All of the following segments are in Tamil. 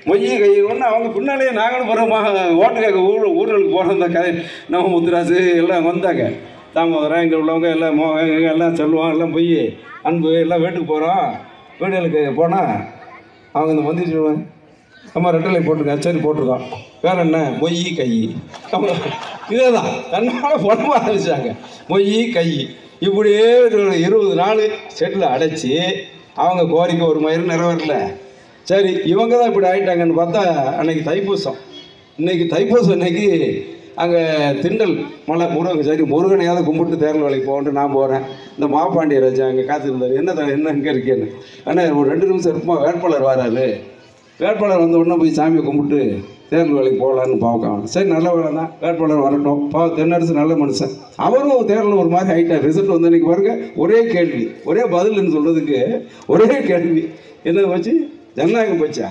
மொய் கை ஒன்று அவங்க பின்னாலேயே நாங்களும் போகிறோமா ஓட்டு கேட்க ஊர் ஊர்களுக்கு போகிற அந்த கதை நம்ம முத்துராசு எல்லாம் வந்தாங்க தாமோதரம் இங்கே உள்ளவங்க எல்லாம் மோ எல்லாம் சொல்லுவோம் எல்லாம் போய் அன்பு எல்லாம் வீட்டுக்கு போகிறோம் வீடுகளுக்கு போனால் அவங்க இந்த மந்திரி சொல்லுவாங்க அம்மா ரெட்டலை போட்டிருக்கேன் சரி போட்டிருக்கோம் வேற என்ன மொய் கை அவங்க இதே தான் தன்னால் பணம் ஆரம்பிச்சாங்க மொய் கை இப்படியே ஒரு இருபது நாள் செட்டில் அடைச்சி அவங்க கோரிக்கை ஒரு மயிரும் நிறைவேறல சரி இவங்க தான் இப்படி ஆயிட்டாங்கன்னு பார்த்தா அன்னைக்கு தைப்பூசம் இன்னைக்கு தைப்பூசம் இன்னைக்கு அங்கே திண்டல் மலை முருகன் சரி முருகனையாவது கும்பிட்டு தேர்தல் வேலைக்கு போகன்ட்டு நான் போகிறேன் இந்த மாப்பாண்டிய ராஜா அங்கே காத்திருந்தார் என்ன த- என்ன இங்கே இருக்கேன்னு அண்ணா ஒரு ரெண்டு நிமிஷம் இருக்குமா வேட்பாளர் வராரு வேட்பாளர் வந்த உடனே போய் சாமியை கும்பிட்டு தேர்தல் வேலைக்கு போகலான்னு பார்க்கலாம் சரி நல்ல வேலை தான் வேட்பாளர் வரட்டும் பா தென்னரசு நல்ல மனுஷன் அவரும் தேர்தல் ஒரு மாதிரி ஆகிட்டார் ரிசல்ட் வந்து இன்னைக்கு பாருங்க ஒரே கேள்வி ஒரே பதில்னு சொல்கிறதுக்கு ஒரே கேள்வி என்ன போச்சு ஜனநாயகம் போச்சா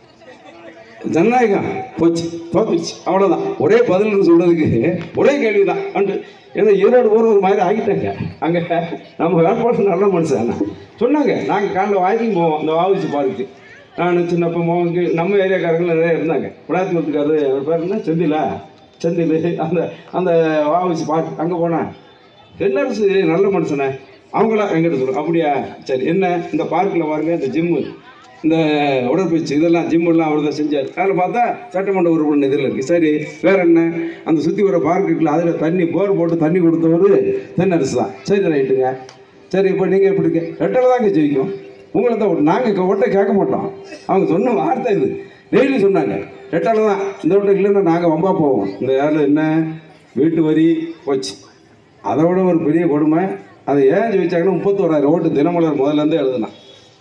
ஜனநாயகம் போச்சு தோத்துச்சு அவ்வளோதான் ஒரே பதில்னு சொல்றதுக்கு ஒரே கேள்வி தான் அண்டு ஏன்னா ஈரோடு போகிற ஒரு மாதிரி ஆகிட்டாங்க அங்கே நம்ம வேட்பாளர் நல்ல மனுஷன் சொன்னாங்க நாங்கள் காலைல வாக்கிங் போவோம் அந்த வாவிச்சு பார்க்கு நான் சின்னப்ப மோகனுக்கு நம்ம ஏரியாக்காரங்க நிறைய இருந்தாங்க விளாத்திபுரத்துக்காரு அவர் பேர் என்ன செந்திலா செந்தில் அந்த அந்த வாவிச்சு பார்க் அங்கே போனேன் தென்னரசு நல்ல மனுஷனே அவங்களா எங்கிட்ட சொல்லுவோம் அப்படியா சரி என்ன இந்த பார்க்கில் பாருங்க இந்த ஜிம்மு இந்த உடற்பயிற்சி இதெல்லாம் ஜிம் எல்லாம் அவர் தான் செஞ்சார் அதில் பார்த்தா சட்டமன்ற உறுப்பினர் இதில் இருக்குது சரி வேற என்ன அந்த சுற்றி வர பார்க் இருக்குல்ல அதில் தண்ணி போர் போட்டு தண்ணி கொடுத்தவர் தென்னரசு தான் சரி ரைட்டுங்க சரி இப்போ நீங்கள் எப்படி இருக்கு ரெட்டில் தாங்க ஜெயிக்கும் உங்களை தான் நாங்கள் ஒட்டை கேட்க மாட்டோம் அவங்க சொன்ன வார்த்தை இது டெய்லி சொன்னாங்க ரெட்டால தான் இந்த வட்டம் இல்லைன்னா நாங்கள் வம்பா போவோம் இந்த யாரில் என்ன வீட்டு வரி போச்சு அதை விட ஒரு பெரிய கொடுமை அதை ஏன் ஜெயிச்சாங்கன்னா முப்பத்தோராயிரம் ஓட்டு தினமலர் முதல்ல இருந்தே எழுதுனான்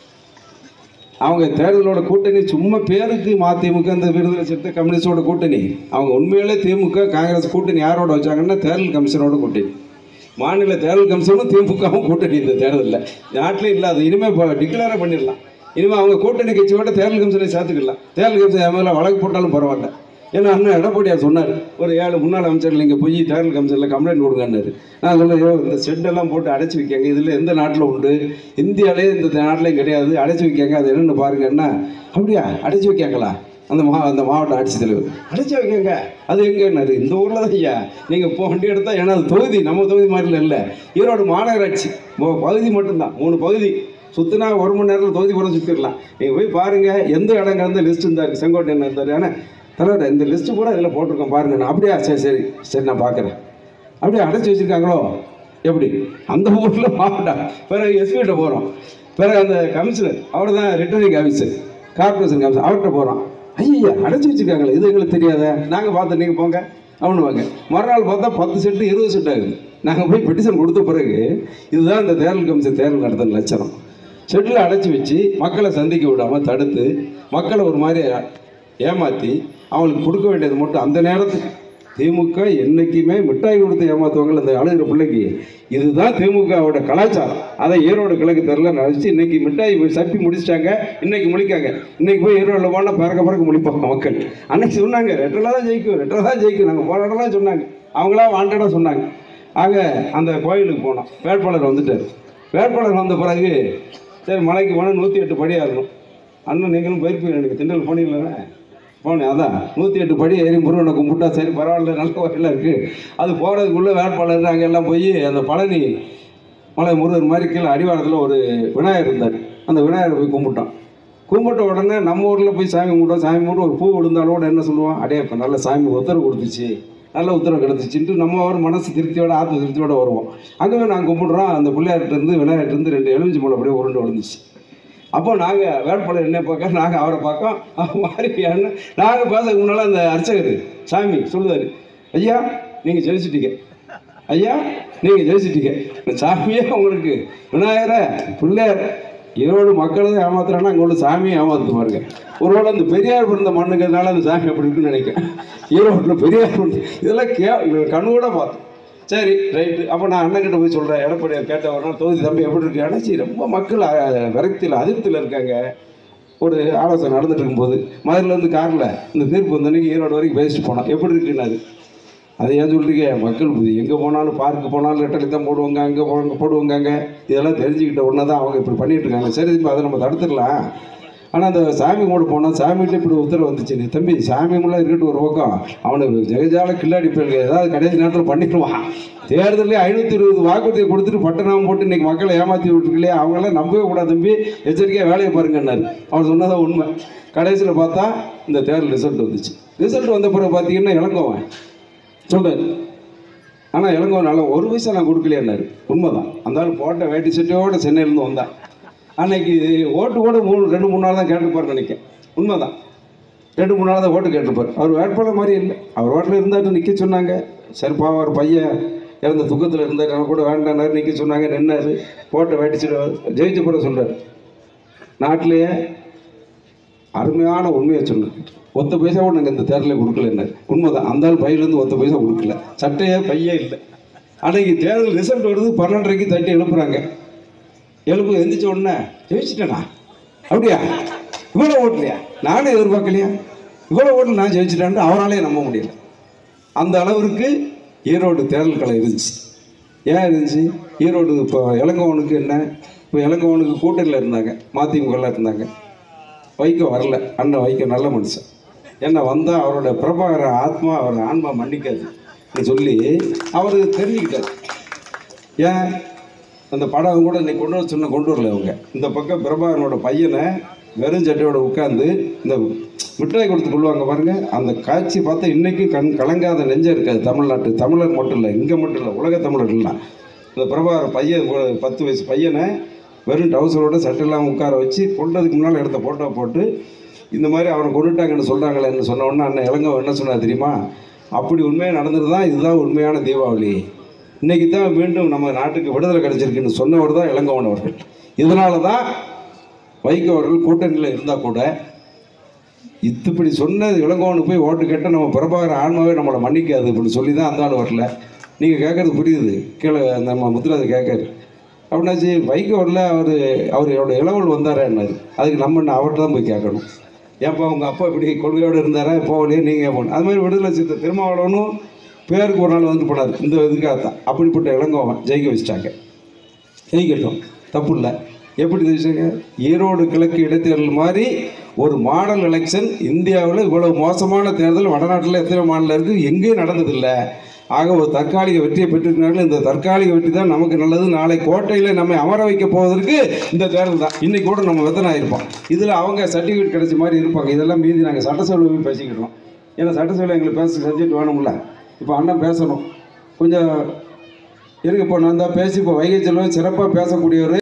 அவங்க தேர்தலோட கூட்டணி சும்மா பேருக்கு மதிமுக இந்த விடுதலை சிறுத்தை கம்யூனிஸ்டோட கூட்டணி அவங்க உண்மையிலே திமுக காங்கிரஸ் கூட்டணி யாரோட வச்சாங்கன்னா தேர்தல் கமிஷனோட கூட்டணி மாநில தேர்தல் கமிஷனும் திமுகவும் கூட்டணி இந்த தேர்தலில் நாட்டிலே இல்லாத இனிமேல் இப்போ டிக்ளேரே பண்ணிடலாம் இனிமேல் அவங்க கூட்டணி கட்சியோட தேர்தல் கமிஷனை சேர்த்துக்கலாம் தேர்தல் கமிஷன் என் மேலே வழக்கு போட்டாலும் பரவாயில்ல ஏன்னா அண்ணன் எடப்பாடியார் சொன்னார் ஒரு ஏழு முன்னாள் அமைச்சர்கள் இங்கே போய் தேர்தல் கமிஷனில் கம்ப்ளைண்ட் கொடுங்கன்னாரு நான் சொன்னேன் "ஐயோ, இந்த ஷெட்டெல்லாம் போட்டு அடைச்சி வைக்காங்க இதில் எந்த நாட்டில் உண்டு இந்தியாவிலே இந்த நாட்டிலையும் கிடையாது அடைச்சி வைக்காங்க அது என்னென்னு பாருங்கன்னா அப்படியா அடைச்சி வைக்காங்களா அந்த மா அந்த மாவட்ட ஆட்சித்தலைவர் அடைச்சி வைக்கங்க அது எங்கன்னாரு இந்த ஊரில் தான் ஐயா நீங்கள் இப்போ வண்டி எடுத்தால் ஏன்னா அது தொகுதி நம்ம தொகுதி மாதிரில இல்லை ஈரோடு மாநகராட்சி மொ- பகுதி மட்டும்தான் மூணு பகுதி சுற்றினா ஒரு மணி நேரத்தில் தொகுதி பூரா சுற்றிடலாம் நீங்கள் போய் பாருங்கள் எந்த இடம் கிடந்த லிஸ்ட் இருந்தார் செங்கோட்டையன் இருந்தார் ஆனால் தலைவர் இந்த லிஸ்ட்டு பூரா இதில் போட்டிருக்கோம் பாருங்க நான் அப்படியா சரி சரி சரி நான் பார்க்குறேன் அப்படியே அடைச்சி வச்சுருக்காங்களோ எப்படி அந்த ஊரில் மாவட்டம் பிறகு எஸ்பிகிட்ட போகிறோம் பிறகு அந்த கமிஷனர் அவர் தான் ரிட்டர்னிங் ஆஃபீஸர் கார்பரேஷன் கமிஷனர் அவர்கிட்ட போகிறோம் ஐயா அடைச்சி வச்சுருக்காங்களே இது எங்களுக்கு தெரியாத நாங்கள் பார்த்து நீங்கள் போங்க அவனு வாங்க மறுநாள் பார்த்தா பத்து செட்டு இருபது செட் ஆகுது நாங்கள் போய் பெட்டிஷன் கொடுத்த பிறகு இதுதான் இந்த தேர்தல் கமிஷன் தேர்தல் நடத்தின லட்சணம் ஷெட்டில் அடைச்சி வச்சு மக்களை சந்திக்க விடாமல் தடுத்து மக்களை ஒரு மாதிரி ஏமாற்றி அவங்களுக்கு கொடுக்க வேண்டியது மட்டும் அந்த நேரத்துக்கு திமுக என்றைக்குமே மிட்டாய் கொடுத்து ஏமாத்துவாங்க இந்த அழுகிற பிள்ளைக்கு இதுதான் திமுகவோட கலாச்சாரம் அதை ஈரோடு கிழக்கு தெருல நினச்சி இன்னைக்கு மிட்டாய் போய் சப்பி முடிச்சிட்டாங்க இன்னைக்கு முழிக்காங்க இன்னைக்கு போய் ஈரோடு போனால் பறக்க பறக்க முழிப்பாங்க மக்கள் அன்னைக்கு சொன்னாங்க ரெட்டலாக தான் ஜெயிக்கும் ரெட்டலாக தான் ஜெயிக்கும் நாங்கள் போராடலாம் சொன்னாங்க அவங்களா வாண்டடாக சொன்னாங்க ஆக அந்த கோயிலுக்கு போனோம் வேட்பாளர் வந்துட்டார் வேட்பாளர் வந்த பிறகு சரி மலைக்கு போனால் நூற்றி எட்டு படி ஏறணும் அண்ணன் நீங்களும் போயிருப்பீங்க எனக்கு திண்டல் போனீங்களே போனேன் அதான் நூற்றி எட்டு படி ஏறி முருகனை கும்பிட்டா சரி பரவாயில்ல நல்ல கோயிலாக இருக்குது அது போகிறதுக்குள்ளே வேட்பாளர் அங்கே எல்லாம் போய் அந்த பழனி மலை முருகன் மாதிரி கீழே அடிவாரத்தில் ஒரு விநாயகர் இருந்தார் அந்த விநாயகரை போய் கும்பிட்டோம் கும்பிட்ட உடனே நம்ம ஊரில் போய் சாமி கும்பிட்டோம் சாமி கும்பிட்டு ஒரு பூ விழுந்தாலோட என்ன சொல்லுவோம் அடே இப்போ நல்ல சாமி உத்தரவு கொடுத்துச்சு நல்ல உத்தரவு கிடச்சிச்சுன்ட்டு நம்ம ஒரு மனசு திருப்தியோட ஆத்ம திருப்தியோட வருவோம் அங்கே போய் நாங்கள் கும்பிட்றோம் அந்த பிள்ளையார்கிட்ட இருந்து விநாயகர்கிட்ட இருந்து ரெண்டு எலுமிச்சி மலை அப்படியே உருண்டு விழுந்துச்சு அப்போ நாங்கள் வேட்பாளர் என்ன பார்க்க நாங்கள் அவரை பார்க்கோம் அவர் மாதிரி என்ன நாங்கள் பேசக்கு முன்னால் அந்த அர்ச்சகர் சாமி சொல்லுவார் ஐயா நீங்கள் ஜெயிச்சிட்டீங்க ஐயா நீங்கள் ஜெயிச்சிட்டீங்க இந்த சாமியே உங்களுக்கு விநாயகரை பிள்ளையார் ஈரோடு மக்களை தான் ஏமாத்துறாங்கன்னா அங்கே உள்ள சாமியை ஏமாத்து பாருங்க ஒருவேளை அந்த பெரியார் பிறந்த மண்ணுங்கிறதுனால அந்த சாமி அப்படி இருக்குன்னு நினைக்கிறேன் ஈரோட்டில் பெரியார் பிறந்த இதெல்லாம் கே கண்ணு கூட பார்த்தோம் சரி ரைட்டு அப்போ நான் அண்ணன்கிட்ட போய் சொல்கிறேன் எடப்பாடியார் கேட்ட ஒரு நாள் தொகுதி தம்பி எப்படி இருக்கு அடைச்சி ரொம்ப மக்கள் அஹ், விரக்தியில் அதிருப்தியில் இருக்காங்க ஒரு ஆலோசனை நடந்துட்டு இருக்கும்போது மதுரிலேருந்து காரில் இந்த தீர்ப்பு வந்தன்னைக்கு ஈரோடு வரைக்கும் பேசிட்டு போனோம் எப்படி இருக்குன்னாரு அதை ஏன் சொல்றீங்க மக்கள் எங்கே போனாலும் பார்க்கு போனாலும் ரெட்டலை தான் போடுவாங்க அங்கே போவாங்க போடுவாங்க அங்கே இதெல்லாம் தெரிஞ்சுக்கிட்ட உடனே தான் அவங்க இப்படி பண்ணிட்டு இருக்காங்க சரி இப்போ அதை நம்ம தடுத்துடலாம் ஆனால் அந்த சாமி கூட போனால் சாமிகிட்ட இப்படி உத்தரவு வந்துச்சு நீ தம்பி சாமி முள்ள இருக்கட்டும் ஒரு பக்கம் அவனுக்கு ஜெகஜால கில்லாடி போயிருக்கு ஏதாவது கடைசி நேரத்தில் பண்ணிடுவான் தேர்தலில் ஐநூற்றி இருபது வாக்குறுதியை கொடுத்துட்டு பட்டணம் போட்டு இன்னைக்கு மக்களை ஏமாற்றி விட்டுருக்கலையே அவங்களாம் நம்பவே கூடாது தம்பி எச்சரிக்கையாக வேலையை பாருங்கன்னாரு அவன் சொன்னதான் உண்மை கடைசியில் பார்த்தா இந்த தேர்தல் ரிசல்ட் வந்துச்சு ரிசல்ட் வந்த பிறகு பார்த்தீங்கன்னா இளங்கோவன் சொல்கிறார் ஆனால் இளங்கோவனால ஒரு பைசா நான் கொடுக்கலையான்னாரு உண்மைதான் அந்த ஆள் போட்ட வேட்டி சட்டையோட சென்னையிலேருந்து வந்தான் அன்னைக்கு ஓட்டு கூட மூணு ரெண்டு மூணு நாள் தான் கேட்டுப்பார் நினைக்கிறேன் உண்மைதான் ரெண்டு மூணு நாள் தான் ஓட்டு கேட்டிருப்பார் அவர் வேட்பாளர் மாதிரி இல்லை அவர் ஓட்டில் இருந்தாட்டு நிற்க சொன்னாங்க சரி பாவம் அவர் பையன் இறந்த துக்கத்தில் இருந்தார் அவன் கூட வேண்டானாரு நிற்க சொன்னாங்க நின்னாரு போட்ட வேட்டி சட்டை ஜெயிச்ச கூட சொல்கிறார் நாட்டிலேயே அருமையான உண்மையை சொன்னார் ஒத்த பைசா கூட நாங்கள் இந்த தேர்தலில் கொடுக்கல என்ன உண்மைதான் அந்த ஆள் பையிலேருந்து ஒத்த பைசா கொடுக்கல சட்டையே பையே இல்லை அன்னைக்கு தேர்தல் ரிசல்ட் வருது பன்னெண்டரைக்கு தட்டி எழுப்புறாங்க எழுப்பு எந்திரிச்ச உடனே ஜெயிச்சிட்டேனா அப்படியா இவ்வளோ ஓட்டலையா நானே எதிர்பார்க்கலையா இவ்வளோ ஓட்டில் நான் ஜெயிச்சிட்டேன்னு அவராலே நம்ப முடியல அந்த அளவிற்கு ஈரோடு தேர்தல் களை இருந்துச்சு ஏன் இருந்துச்சு ஈரோடு இப்போ இளங்கோவனுக்கு என்ன இப்போ இளங்கோவனுக்கு கூட்டணியில் இருந்தாங்க மதிமுகவில் இருந்தாங்க வைக்க வரல அண்ணன் வைக்க நல்ல மனுஷன் என்ன வந்தால் அவரோட பிரபாகர ஆத்மா அவர் ஆன்மா மன்னிக்காது சொல்லி அவர் தெரிஞ்சுக்கிட்டார் ஏன் அந்த படம் கூட இன்னைக்கு கொண்டு வர சொன்ன கொண்டு வரல அவங்க இந்த பக்கம் பிரபாகரனோட பையனை வெறும் சட்டையோட உட்காந்து இந்த மிட்டாய் கொடுத்து கொள்வாங்க பாருங்க அந்த காட்சி பார்த்தா இன்னைக்கும் கண் கலங்காத நெஞ்சம் இருக்காது தமிழ்நாட்டு தமிழர் மட்டும் இல்லை இங்கே மட்டும் இல்லை உலக தமிழர்கள்லாம் இந்த பிரபாகர் பையன் ஒரு பத்து வயசு பையனை வெறும் டவுசரோட சட்டெல்லாம் உட்கார வச்சு கொண்டதுக்கு முன்னால் எடுத்த ஃபோட்டோ போட்டு இந்த மாதிரி அவனை கொண்டுட்டாங்கன்னு சொல்கிறாங்களேன்னு சொன்ன உடனே அண்ணன் இளங்கோ என்ன சொன்னார் தெரியுமா அப்படி உண்மையாக நடந்தது தான் இதுதான் உண்மையான தீபாவளி இன்னைக்கு தான் மீண்டும் நம்ம நாட்டுக்கு விடுதலை கிடைச்சிருக்குன்னு சொன்னவர் தான் இளங்கோவன் அவர்கள் இதனால தான் வைகோ அவர்கள் கூட்டணியில் இருந்தால் கூட இத்துப்படி சொன்ன இளங்கோவனுக்கு போய் ஓட்டு கேட்டால் நம்ம பிரபாகர ஆன்மாவே நம்மளை மன்னிக்காது அப்படின்னு சொல்லி தான் அந்த ஆள் வரல நீங்கள் கேட்குறது புரியுது கீழே நம்ம முத்துராஜ் கேட்காரு அப்படின்னாச்சு வைகோ வரல அவர் அவரோட இளவல் வந்தாரேன்னாரு அதுக்கு நம்ம என்ன அவர்கிட்ட தான் போய் கேட்கணும் ஏப்பா உங்கள் அப்பா இப்படி கொள்கையோடு இருந்தாரா போகலையே நீங்கள் போகணும் அது மாதிரி விடுதலை சித்த திருமாவளவனும் பேருக்கு ஒரு நாள் வந்து போனார் இந்த இதுக்காக தான் அப்படிப்பட்ட இளங்கோவன் ஜெயிக்க வச்சிட்டாங்க ஜெயிக்கட்டும் தப்பு இல்லை எப்படி ஜெயிச்சாங்க ஈரோடு கிழக்கு இடைத்தேர்தல் மாதிரி ஒரு மாடல் எலெக்ஷன் இந்தியாவில் இவ்வளவு மோசமான தேர்தல் வடநாட்டில் எத்தனை மாநிலம் இருக்குது எங்கேயும் நடந்ததில்லை ஆக ஒரு தற்காலிக வெற்றியை பெற்றிருக்கிறார்கள் இந்த தற்காலிக வெற்றி தான் நமக்கு நல்லது நாளை கோட்டையில் நம்மை அமர வைக்க போவதற்கு இந்த தேர்தல் தான் இன்னைக்கு கூட நம்ம வெத்தனாயிருப்போம் இதில் அவங்க சர்டிஃபிகேட் கிடைச்ச மாதிரி இருப்பாங்க இதெல்லாம் மீதி நாங்கள் சட்டசபையில் போய் பேசிக்கிட்டோம் ஏன்னா சட்டசபையில் எங்களுக்கு பேச சப்ஜெக்ட் வேணும்ல இப்போ அண்ணன் பேசணும் கொஞ்சம் இருங்க இப்போ நான் தான் பேசி இப்போ வைகை செல்வன் சிறப்பாக பேசக்கூடியவர்